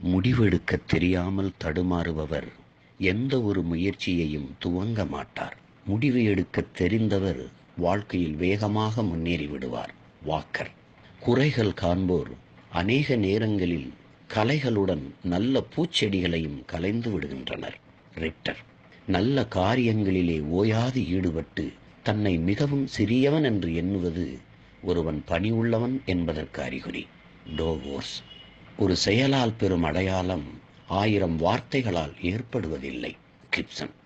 முடிவெடுக்க தெரியாமல் தடுமாறுபவர் எந்த ஒரு முயற்சியையும் துவங்க மாட்டார் முடிவு எடுக்க தெரிந்தவர் வாழ்க்கையில் வேகமாக முன்னேறி விடுவார் வாக்கர் குறைகள் காண்போர் அநேக நேரங்களில் கலைகளுடன் நல்ல பூச்செடிகளையும் கலைந்து விடுகின்றனர் ரிக்டர் நல்ல காரியங்களிலே ஓயாது ஈடுபட்டு தன்னை மிகவும் சிறியவன் என்று எண்ணுவது ஒருவன் பணி உள்ளவன் என்பதற்கு அறிகுறி டோவோர்ஸ் ஒரு செயலால் பெறும் அடையாளம் ஆயிரம் வார்த்தைகளால் ஏற்படுவதில்லை கிப்சன்